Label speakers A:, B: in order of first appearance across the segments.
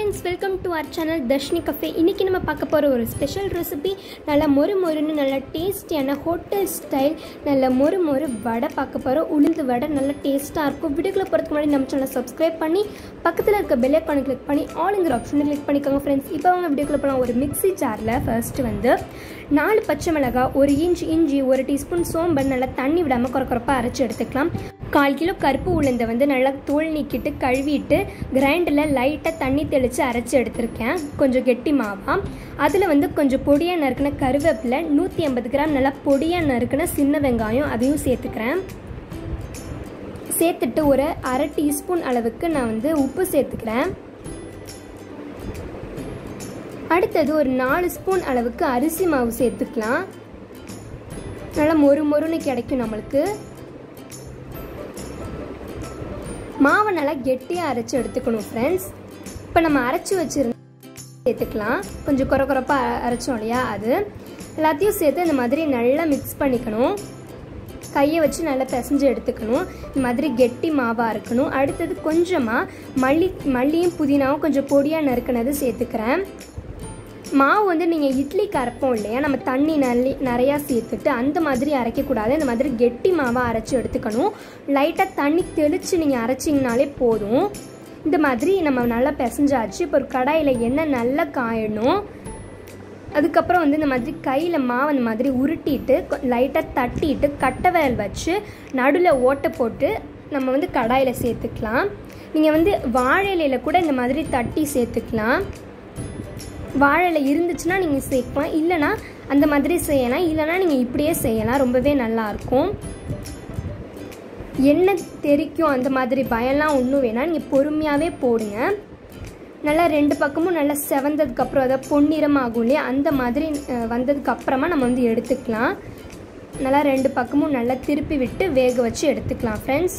A: friends welcome to our channel Dharshini cafe இன்றைக்கி நம்ம பார்க்க போகிற ஒரு ஸ்பெஷல் ரெசிபி நல்லா மொறு மொறுன்னு நல்லா டேஸ்டியான ஹோட்டல் ஸ்டைல் நல்ல மொறு மொறு வடை பார்க்க போகிறோம் உளுந்து வடை நல்லா டேஸ்ட்டாக இருக்கும் வீடியோக்குள்ள போகிறதுக்கு முன்னாடி நம்ம சேனலை சப்ஸ்கிரைப் பண்ணி பக்கத்தில் இருக்க பெல் ஐக்கானை கிளிக் பண்ணி ஆளுங்கிற ஆப்ஷனை கிளிக் பண்ணிக்கோங்க ஃப்ரெண்ட்ஸ் இப்போ அவங்க வீடியோக்குள்ள போகலாம் ஒரு மிக்ஸி ஜாரில் ஃபர்ஸ்ட்டு வந்து நாலு பச்சை மிளகாய் ஒரு இன்ச் இஞ்சி ஒரு டீஸ்பூன் சோம்பு நல்லா தண்ணி விடாமல் குறக்குறப்பாக அரைச்சி எடுத்துக்கலாம் கால் கிலோ கருப்பு உளுந்தை வந்து நல்லா தோல் நீக்கிட்டு கழுவிட்டு கிரைண்டரில் லைட்டாக தண்ணி தெளித்து அரைச்சி எடுத்திருக்கேன் கொஞ்சம் கெட்டி மாவா அதில் வந்து கொஞ்சம் பொடியாக நறுக்கின கருவேப்பிலை நூற்றி ஐம்பது கிராம் நல்லா பொடியாக நறுக்கின சின்ன வெங்காயம் அதையும் சேர்த்துக்கிறேன் சேர்த்துட்டு ஒரு அரை டீஸ்பூன் அளவுக்கு நான் வந்து உப்பு சேர்த்துக்கிறேன் அடுத்தது ஒரு நாலு ஸ்பூன் அளவுக்கு அரிசி மாவு சேர்த்துக்கலாம் நல்லா மொறு மொறுன்னு கிடைக்கும் நம்மளுக்கு மாவை நல்லா கெட்டியாக அரைச்சி எடுத்துக்கணும் ஃப்ரெண்ட்ஸ் இப்போ நம்ம அரைச்சி வச்சுருந்த சேர்த்துக்கலாம் கொஞ்சம் குறை குறைப்பாக அரைச்சோம் இல்லையா அது எல்லாத்தையும் சேர்த்து இந்த மாதிரி நல்லா மிக்ஸ் பண்ணிக்கணும் கையை வச்சு நல்லா பிசைஞ்சு எடுத்துக்கணும் இந்த மாதிரி கெட்டி மாவாக இருக்கணும் அடுத்தது கொஞ்சமாக மல்லி மல்லியும் புதினாவும் கொஞ்சம் பொடியாக நறுக்கினது சேர்த்துக்கிறேன் மாவு வந்து நீங்கள் இட்லிக்கு அரைப்போம் இல்லையா நம்ம தண்ணி நல்லி நிறையா சேர்த்துட்டு அந்த மாதிரி அரைக்கக்கூடாது இந்த மாதிரி கெட்டி மாவாக அரைச்சி எடுத்துக்கணும் லைட்டாக தண்ணி தெளித்து நீங்கள் அரைச்சிங்கனாலே போதும் இந்த மாதிரி நம்ம நல்லா பிசைஞ்சாச்சு இப்போ ஒரு கடாயில் எண்ணெய் நல்லா காயணும் அதுக்கப்புறம் வந்து இந்த மாதிரி கையில் மாவு அந்த மாதிரி உருட்டிட்டு லைட்டாக தட்டிட்டு கட்டை விரல் வச்சு நடுவில் ஓட்டை போட்டு நம்ம வந்து கடாயில் சேர்த்துக்கலாம் நீங்கள் வந்து வாழை இலையில் கூட இந்த மாதிரி தட்டி சேர்த்துக்கலாம் வாழை இருந்துச்சுன்னா நீங்கள் சேர்க்கலாம் இல்லைனா அந்த மாதிரி செய்யலாம் இல்லைனா நீங்கள் இப்படியே செய்யலாம் ரொம்பவே நல்லாயிருக்கும் எண்ணெய் தெரிக்கும் அந்த மாதிரி பயம்லாம் ஒன்றும் வேணாம் நீங்கள் பொறுமையாகவே போடுங்க நல்லா ரெண்டு பக்கமும் நல்லா செவந்ததுக்கப்புறம் அதாவது பொன்னிறம் ஆகும் இல்லையா அந்த மாதிரி வந்ததுக்கப்புறமா நம்ம வந்து எடுத்துக்கலாம் நல்லா ரெண்டு பக்கமும் நல்லா திருப்பி விட்டு வேக வச்சு எடுத்துக்கலாம் ஃப்ரெண்ட்ஸ்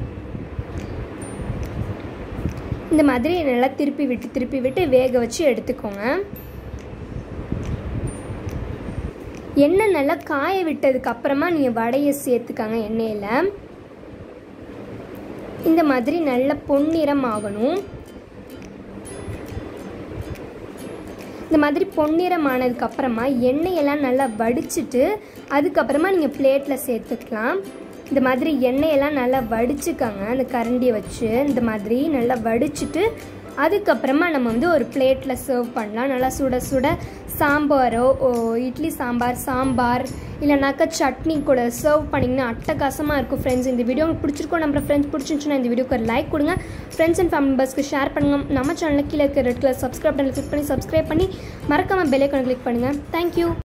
A: இந்த மாதிரி நல்லா திருப்பி விட்டு திருப்பி விட்டு வேக வச்சு எடுத்துக்கோங்க எண்ணெய் நல்லா காய விட்டதுக்கு அப்புறமா நீங்கள் வடையை சேர்த்துக்காங்க எண்ணெயில் இந்த மாதிரி நல்ல பொன்னிறம் ஆகணும் இந்த மாதிரி பொன்னிறம் ஆனதுக்கு அப்புறமா எண்ணெயெல்லாம் நல்லா வடிச்சிட்டு அதுக்கப்புறமா நீங்கள் பிளேட்டில் சேர்த்துக்கலாம் இந்த மாதிரி எண்ணெயெல்லாம் நல்லா வடிச்சுக்கோங்க அந்த கரண்டியை வச்சு இந்த மாதிரி நல்லா வடிச்சிட்டு அதுக்கப்புறமா நம்ம வந்து ஒரு பிளேட்டில் சர்வ் பண்ணலாம் நல்லா சுட சுட சாம்பாரோ இட்லி சாம்பார் சாம்பார் இல்லைனாக்கா சட்னி கூட சர்வ் பண்ணிங்கன்னா அட்டகாசமாக இருக்கும் ஃப்ரெண்ட்ஸ் இந்த வீடியோ உங்களுக்கு பிடிச்சிருக்கோம் நம்ம ஃப்ரெண்ட்ஸ் பிடிச்சிருந்துச்சுன்னா இந்த வீடியோக்கு ஒரு லைக் கொடுங்க ஃப்ரெண்ட்ஸ் அண்ட் ஃபேமிலி மெம்பர்ஸ்க்கு ஷேர் பண்ணுங்கள் நம்ம சேனலில் கீழே இருக்க ரெட் கலர் சப்ஸ்கிரைப் பண்ணி கிளிக் பண்ணி சப்ஸ்கிரைப் பண்ணி மறக்காமல் பெல்லைக்கான கிளிக் பண்ணுங்கள் தேங்க்யூ